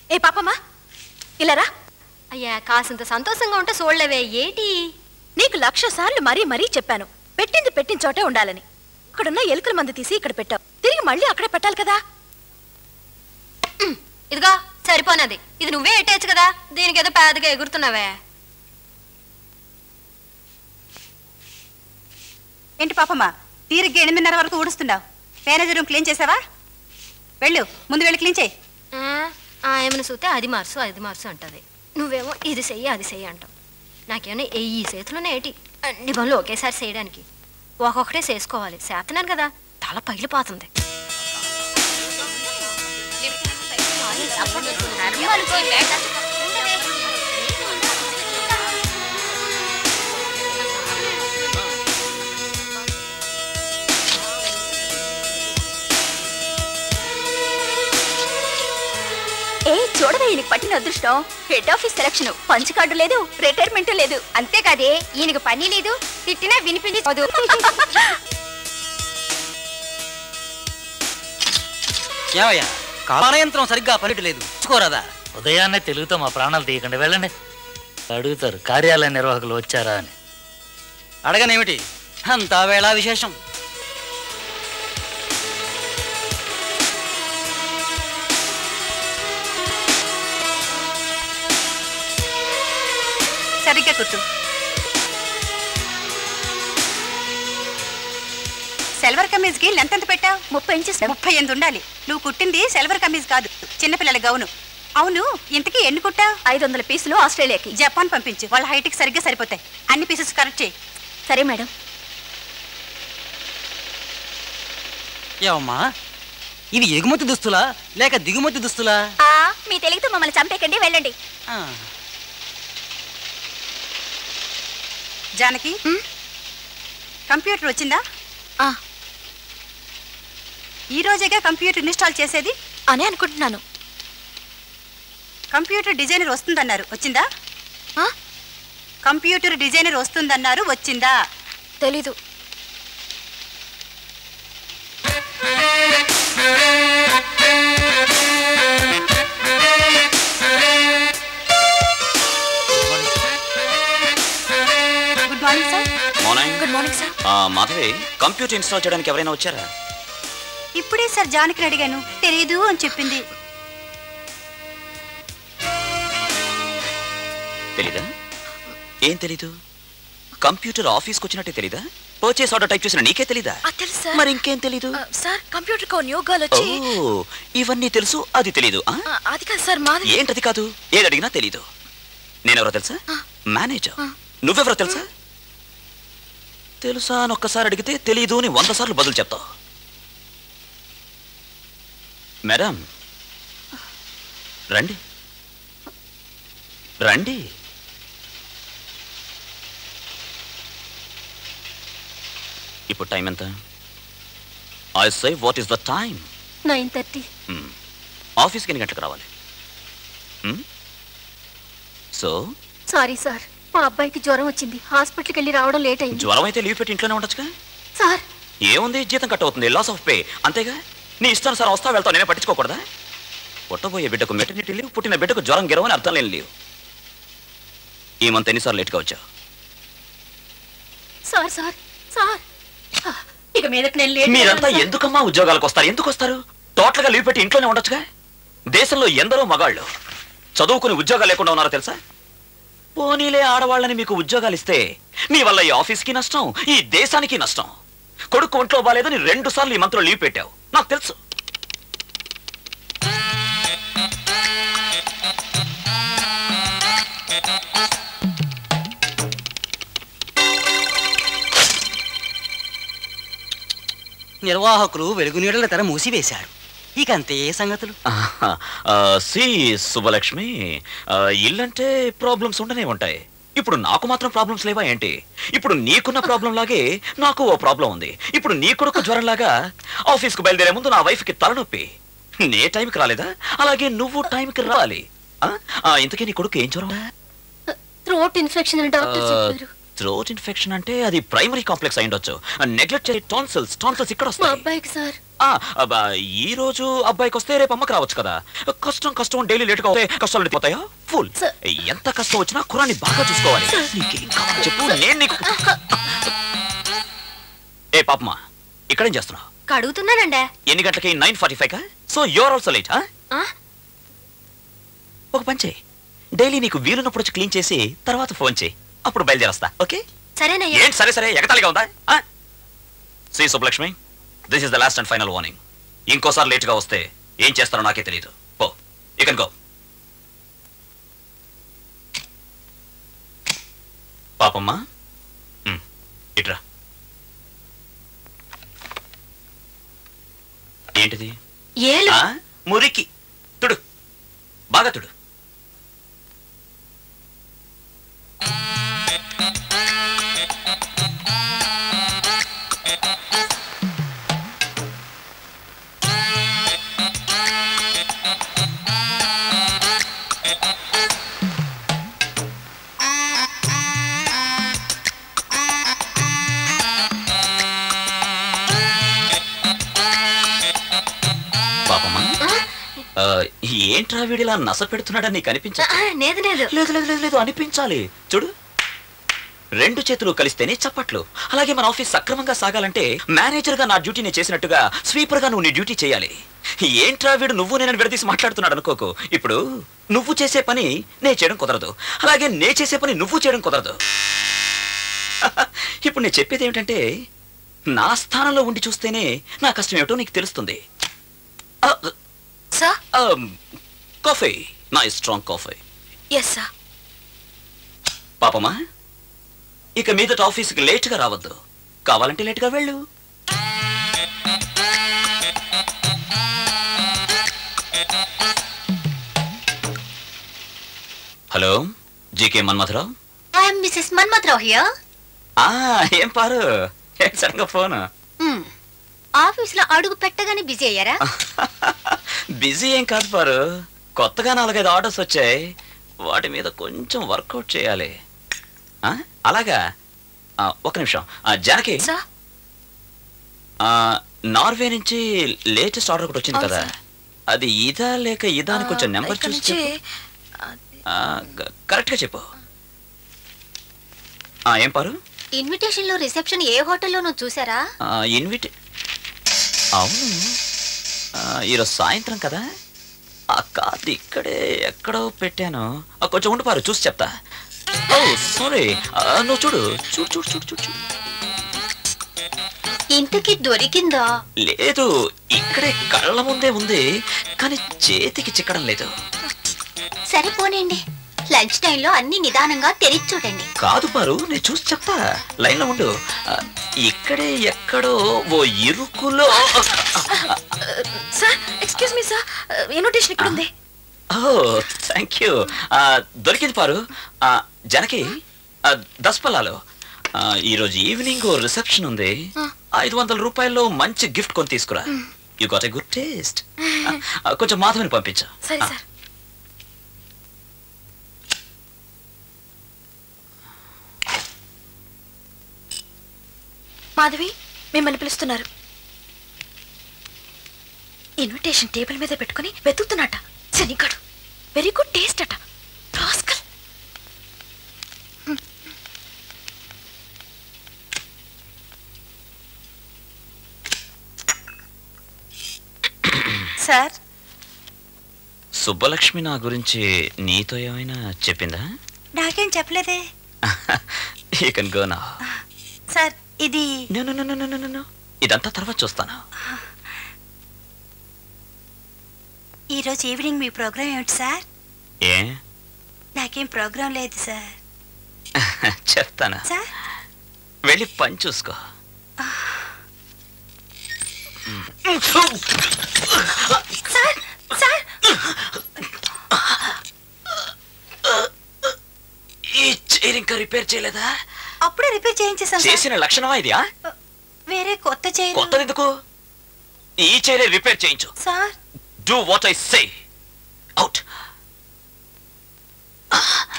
ఏ పాపమ్మా ఇలా రా అయ్యా కాసింత సంతోషంగా ఉంటే చూడలేవే ఏంటి నీకు లక్ష సార్లు మరీ మరీ చెప్పాను పెట్టింది పెట్టిన చోటే ఉండాలని ఇక్కడున్న ఎలుకల మందు తీసి ఇక్కడ పెట్టావు తిరిగి మళ్ళీ అక్కడే పెట్టాలి కదా ఇదిగో సరిపోనది ఇది నువ్వే ఎట్టేయచ్చు కదా దీనికి ఏదో పెద్దగా ఎగురుతున్నావే ఏంటి పాపమ్మ తీరిగ్గా ఎనిమిదిన్నర వరకు ఊడుస్తున్నావు మేనేజర్ రూమ్ క్లీన్ చేసావా వెళ్ళు ముందు వెళ్ళి క్లీన్ చేయి ఆ, ఆ ఏమైనా చూస్తే అది మార్చు అది మార్చు అంటది నువ్వేమో ఇది చెయ్యి అది చెయ్యి అంటావు నాకేమన్నా ఏ ఈ చేతిలోనే ఏంటి అన్ని పనులు ఒకేసారి చేయడానికి ఒక్కొక్కటే చేసుకోవాలి చేస్తున్నాను కదా తల పగిలిపోతుంది ఏ చూడవే ఈయనకి పట్టిన అదృష్టం head office selection punch card లేదు రిటైర్మెంట్ లేదు అంతేకాదే ఈయనకు పని లేదు తిట్టినా వినిపించి ఏమయ్యా కాలయంత్రం సరిగ్గా పనిటలేదు చూసుకోరాదా ఉదయాన్నే తెలుగుతో మా ప్రాణాలు తీయకండి వెళ్ళండి అడుగుతారు కార్యాలయ నిర్వాహకులు వచ్చారా అని అడగనేమిటి అంతా వేళ విశేషం సరిగ్గా కుట్టు సిల్వర్ కమీజ్కి లెంత్ ఎంత పెట్టావు ముప్పై ఇంచెస్ ముప్పై ఎనిమిది ఉండాలి నువ్వు కుట్టింది సిల్వర్ కమీజ్ కాదు చిన్నపిల్లల గౌను అవును ఇంతకీ ఎన్ని కుట్టావు ఐదు వందల పీసులు ఆస్ట్రేలియాకి జపాన్ పంపించు వాళ్ళ హైట్కి సరిగ్గా సరిపోతాయి అన్ని పీసెస్ కరెక్ట్ చేయి సరే మేడం ఏమమ్మా ఇవి ఎగుమతి దుస్తులా లేక దిగుమతి దుస్తులా ఆ, మీ తెలివితో మమ్మల్ని చంపేకండి వెళ్ళండి ఆ, జానకి ఉమ్. కంప్యూటర్ వచ్చిందా ఆ, ఈ రోజేగా కంప్యూటర్ ఇన్స్టాల్ చేసేది అనే అనుకుంటున్నాను కంప్యూటర్ డిజైనర్ వస్తుందన్నారు వచ్చిందా ఆ, కంప్యూటర్ డిజైనర్ వస్తుందన్నారు వచ్చిందా తెలీదు good morning sir morning good morning sir ఆ, మాధవి కంప్యూటర్ ఇన్స్టాల్ చేయడానికి ఎవరైనా వచ్చారా ఇప్పుడే సార్ జానకిని అడిగాను తెలియదు అని చెప్పింది తెలీదా ఏం తెలీదు కంప్యూటర్ ఆఫీస్కి వచ్చినట్టే తెలీదా పర్చేస్ ఆర్డర్ టైప్ చేసిన నీకే తెలీదా ఆ, తెలుసు సార్ మరి ఇంకేం తెలీదు ఆ, సార్ కంప్యూటర్ కో యోగాలు ఓ వచ్చి ఇవన్నీ తెలుసు అది తెలీదు ఆ? ఆ, అది కాదు సార్ మాది ఏంటది కాదు ఏది అడిగినా తెలీదు నేనెవరో తెలుసా ఆ. మేనేజర్ ఆ. నువ్వెవరో తెలుసా తెలుసా అని ఒక్కసారి అడిగితే తెలీదు అని వంద సార్లు బదులు చెప్తావు మేడం రండి రండి ఇప్పుడు టైం ఎంత I say what is the time nine thirty ఆఫీస్కి ఎన్ని గంటలకు రావాలి సో సారీ సార్ మా అబ్బాయికి జ్వరం వచ్చింది హాస్పిటల్కి వెళ్ళి రావడం లేట్ అయింది జ్వరం అయితే లీవ్ పెట్టి ఇంట్లోనే ఉండొచ్చుగా సార్ ఏముంది జీతం కట్ అవుతుంది లాస్ ఆఫ్ పే అంతేగా నీ ఇష్టం సార్ వస్తా వెళ్తావు నేనే పట్టించుకోకూడదా పుట్టబోయే బిడ్డకు మెటర్నిటీ లీవ్ పుట్టిన బిడ్డకు జ్వరం గిరవ అని అర్థం లేని లీవ్ ఈ మంత్ ఎన్నిసార్లు లేట్గా వచ్చావు సార్ సార్ సార్ ఇక మీదకి నేను లేట్ మీరంతా ఎందుకమ్మా ఉద్యోగాలకు వస్తారు ఎందుకు వస్తారు టోటల్ గా లీవ్ పెట్టి ఇంట్లోనే ఉండొచ్చుగా దేశంలో ఎందరో మగాళ్ళు చదువుకుని ఉద్యోగాలు లేకుండా ఉన్నారో తెలుసా పోనీలే ఆడవాళ్ళని మీకు ఉద్యోగాలు ఇస్తే మీ వల్ల ఈ ఆఫీస్కి నష్టం ఈ దేశానికి నష్టం కొడుకు ఒంట్లో బాలేదని రెండు సార్లు ఈ మంత్లో లీవ్ పెట్టావు నాకు తెలుసు నిర్వాహకులు వెలుగు నీడల తెర మూసివేశారు ఇక అంతే సంగతులు ఆహా, ఆ, సి సుబ్బలక్ష్మి ఆ, ఇల్లంటే ప్రాబ్లమ్స్ ఉండనే ఉంటాయి ఇప్పుడు నాకు మాత్రం ప్రాబ్లమ్స్ లేవా ఏంటి ఇప్పుడు నీకున్న ప్రాబ్లం లాగే నాకు ఓ ప్రాబ్లం ఉంది ఇప్పుడు నీ కొడుకు జ్వరం లాగా ఆఫీస్కు బయలుదేరే ముందు నా వైఫ్కి తలనొప్పి నే టైంకి రాలేదా అలాగే నువ్వు టైంకి రావాలి ఆ? ఆ, ఇంతకీ నీ కొడుకు ఏం జ్వరం థ్రోట్ ఇన్ఫెక్షన్ అని డాక్టర్ ఆ, చెప్పారు థ్రోట్ ఇన్ఫెక్షన్ అంటే అది ప్రైమరీ కాంప్లెక్స్ అయి ఉండొచ్చు నెగ్లెక్ట్ చేసే టాన్సిల్స్ టాన్సిల్స్ ఇక్కడ మా వస్తాయి అబ్బాయికి సార్ ఆ, అబ్బా, ఈ రోజు అబ్బాయికి వస్తే రేపు అమ్మకి రావచ్చు కదా కష్టం కష్టం డైలీ లేట్ గా వస్తే కష్టాలు ఉండిపోతాయా ఫుల్ సార్. ఎంత కష్టం వచ్చినా కురాన్ని బాగా చూసుకోవాలి నీకేం కావాలో చెప్పు నేను నీకు ఏ పాపమా ఇక్కడేం చేస్తున్నావు కడుగుతున్నానండి ఎన్ని గంటలకి నైన్ ఫార్టీ ఫైవ్ కా సో యూఆర్ ఆల్సో లేట్ ఆ? ఒక పని చేయి డైలీ నీకు వీలున్నప్పుడు వచ్చి క్లీన్ చేసి తర్వాత ఫోన్ చేయి అప్పుడు బయలుదేరస్తా ఓకే సరేనయ్యా ఏంటి సరే సరే ఎగతాళిగా ఉందా Shri Subbalakshmi this is the last and final warning ఇంకోసారి లేట్ గా వస్తే ఏం చేస్తారో నాకే తెలియదు పో ఇక గో పాపమ్మా ఉమ్, ఇట్రా ఏంటిది ఏలు ఆ? మురికి తుడు బాగా తుడు పాపమ్మా ఆ, ఏంట్రా వీడిలా నస పెడుతున్నాడని నీకు అనిపించ ఆ, లేదు లేదు లేదు లేదు లేదు లేదు అనిపించాలి చూడు రెండు చేతులు కలిస్తేనే చప్పట్లు అలాగే మన ఆఫీస్ సక్రమంగా సాగాలంటే మేనేజర్ గా నా డ్యూటీ నేను చేసినట్టుగా స్వీపర్ గా నువ్వు నీ డ్యూటీ చేయాలి ఏంట్రా వీడు నువ్వు నేను విడదీసి మాట్లాడుతున్నాడు అనుకోకు ఇప్పుడు నువ్వు చేసే పని నే చేయడం కుదరదు అలాగే నే చేసే పని నువ్వు చేయడం కుదరదు ఇప్పుడు నేను చెప్పేది ఏమిటంటే నా స్థానంలో ఉండి చూస్తేనే నా కష్టం ఏమిటో నీకు తెలుస్తుంది ఆ, సార్ um, కాఫీ నా స్ట్రాంగ్ కాఫీ ఎస్ సార్ పాపమా ఇక మీదట ఆఫీస్కి లేట్గా రావద్దు కావాలంటే లేట్గా వెళ్ళు hello GK Manmatha Rao I'm Mrs Manmatha Rao here ఆ, ఏం పారు ఏం సడన్గా ఫోన్ ఆఫీస్ లో అడుగు పెట్టగానే బిజీ అయ్యారా బిజీ ఏం కాదు పారు కొత్తగా నాలుగైదు ఆర్డర్స్ వచ్చాయి వాటి మీద కొంచెం వర్కౌట్ చేయాలి ఆ, అలాగా ఆ, ఒక నిమిషం ఆ, జానకి సార్ ఆ, నార్వే నుంచి లేటెస్ట్ ఆర్డర్ ఒకటి వచ్చింది అవును కదా సార్. అది ఇదా లేక ఇదా అని కొంచెం నెంబర్ ఇక్కడ చూసి నుంచి చెప్పు. ఆ, కరెక్ట్గా చెప్పు ఆ, ఏం పారు ఇన్విటేషన్ లో రిసెప్షన్ ఏ హోటల్లోనూ చూసారా ఆ, ఇన్విటే అవును ఆ, ఈరోజు సాయంత్రం కదా ఆ కార్డు ఇక్కడే ఎక్కడో పెట్టాను ఆ, కొంచెం ఉండి పారు చూసి చెప్తా ఓ సారీ నువ్వు చూడు చూడు చూడు చూడు చూడు చూడు ఇంతకి దొరికిందా లేదు ఇక్కడే కళ్ళ ముందే ఉంది కానీ చేతికి చిక్కడం లేదు సరిపోనండి లంచ్ టైంలో అన్ని నిదానంగా తెరిచి చూడండి కాదు పారు నేను చూసి చెప్తా లైన్లో ఉండు ఆ, ఇక్కడే ఎక్కడో ఓ ఇరుకులో sir excuse me sir invitation ఇక్కడ ఉంది ఓ థ్యాంక్ యూ దొరికింది పారు ఆ, జనకి ఆ, దస్పల్లాలో ఆ, ఈరోజు ఈవినింగ్ ఓ రిసెప్షన్ ఉంది ఐదు వందల రూపాయల్లో మంచి గిఫ్ట్ కొని తీసుకురా you got a good taste కొంచెం మాధవిని పంపించు సరే ఆ, సార్ మాధవి మిమ్మల్ని పిలుస్తున్నారు ఇన్విటేషన్ టేబుల్ మీద పెట్టుకుని వెతుకుతున్నట శనిగాడు వెరీ గుడ్ టేస్ట్ అట రాస్కల్ సార్ సుబ్బలక్ష్మి నా గురించి నీతో ఏమైనా చెప్పిందా నాకేం చెప్పలేదే యూ కెన్ గో నా సార్ ఇది no no no no no no ఇదంతా తర్వాత చూస్తాను ఈరోజు ఈవినింగ్ మీ ప్రోగ్రామ్ ఏమిటి సార్ ఏ నాకేం ప్రోగ్రామ్ లేదు సార్ చెప్తాను సార్ వెళ్ళి పని చూసుకో సార్ సార్ ఈ చైర్ ఇంకా రిపేర్ చేయలేదా అప్పుడే రిపేర్ చేయించేసాం సార్ చేసిన లక్షణమా ఇది ఆ? వేరే కొత్త చైర్ కొత్తది ఎందుకు ఈ చైరే రిపేర్ చేయించు sir do what I say out